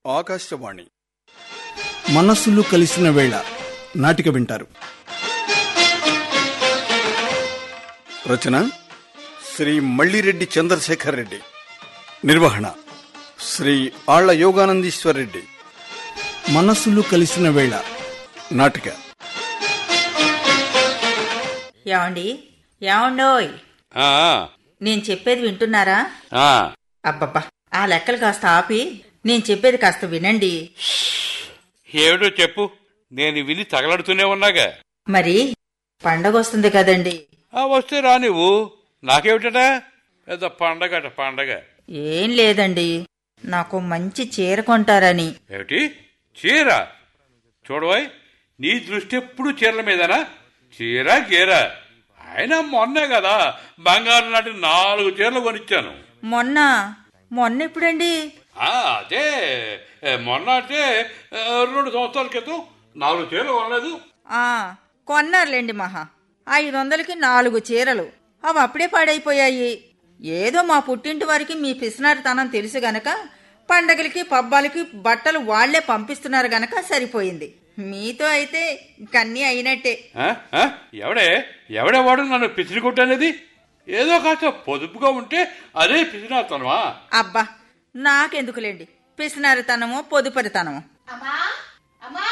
ఆకాశవాణి మనస్సులు కలిసిన వేళ నాటిక వింటారు రచన శ్రీ మల్లిరెడ్డి చంద్రశేఖర్ రెడ్డి నిర్వహణ శ్రీ ఆళ్ల యోగానందీశ్వర్ రెడ్డి మనస్సులు కలిసిన వేళ నాటిక ఏమండి ఏమండోయ్ ఆ, నేను చెప్పేది వింటున్నారా ఆ, అబ్బబ్బా ఆ లెక్కలు కాస్త ఆపి నేను చెప్పేది కాస్త వినండి ఏమిటో చెప్పు నేను విని తగలడుతూనే ఉన్నాగా మరి పండగ వస్తుంది కదండి ఆ వస్తే రా నువ్వు నాకేమిటా పెద్ద పండగట పండగ ఏం లేదండి నాకు మంచి చీర కొంటారని ఏమిటి చీర చూడవాయ్ నీ దృష్టి ఎప్పుడు చీరల మీదనా చీర గీర ఆయన మొన్నే కదా బంగారు నాటి నాలుగు చీరలు కొనిచ్చాను మొన్న మొన్న ఎప్పుడండి ఆ, అదే ఏ, మొన్న అంటే ఏ, రెండు సంవత్సరాల క్రితం నాలుగు చీరలు కొనలేదు ఆ కొన్నారులేండి మహా ఐదు వందలకి నాలుగు చీరలు అవి అప్పుడే పాడైపోయాయి ఏదో మా పుట్టింటి వారికి మీ పిసినారితనం తెలుసు గనక పండగలకి పబ్బాలకి బట్టలు వాళ్లే పంపిస్తున్నారు గనక సరిపోయింది మీతో అయితే కన్నీ అయినట్టే ఆ? ఆ? ఎవడే ఎవడే వాడు నన్ను పిసిరి కొట్టనేది ఏదో కాస్త పొదుపుగా ఉంటే అదే పిసినాతనమా అబ్బా నాకెందుకులేండి పిసినారితనమో పొదుపరితనమో అమ్మా అమ్మా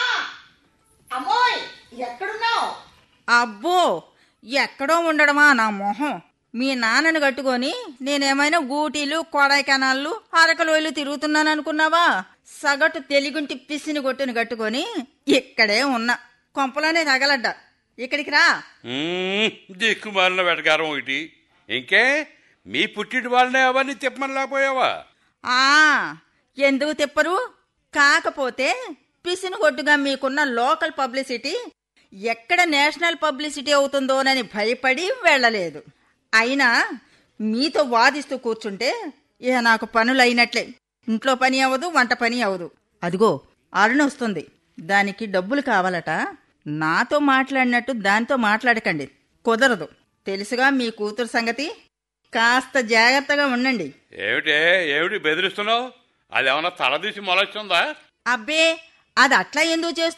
అమ్మోయ్ ఎక్కడున్నావు అబ్బో ఎక్కడో ఉండడమా నా మొహం మీ నాన్నను కట్టుకొని నేనేమైనా గూటీలు కొడైకెనాళ్ళు అరకలోయలు తిరుగుతున్నాను అనుకున్నావా సగటు తెలుగుంటి పిసిని కొట్టుని కట్టుకొని ఇక్కడే ఉన్నా కొంపలోనే తగలడ్డ ఇక్కడికి రా మ్మ్, దిక్కుమాలిన వెటకారం ఒకటి ఇంకే మీ పుట్టిటి వాళ్ళనే అవన్నీ తిప్పమని లేకపోయావా ఆ ఎందుకు తిప్పరు కాకపోతే పిసిని కొట్టుగా మీకున్న లోకల్ పబ్లిసిటీ ఎక్కడ నేషనల్ పబ్లిసిటీ అవుతుందోనని భయపడి వెళ్ళలేదు అయినా మీతో వాదిస్తూ కూర్చుంటే ఇక నాకు పనులు అయినట్లే ఇంట్లో పని అవ్వదు వంట పని అవ్వదు అదిగో అరుణ వస్తుంది దానికి డబ్బులు కావాలట నాతో మాట్లాడినట్టు దానితో మాట్లాడకండి కుదరదు తెలుసుగా మీ కూతురు సంగతి కాస్త జాగ్రత్తగా ఉండండి ఏమిటే ఏమిటి బెదిరిస్తున్నావు అది ఏమన్నా తలదీసి మొలొచ్చిందా అబ్బే అది అట్లా ఎందుకు చేస్తూ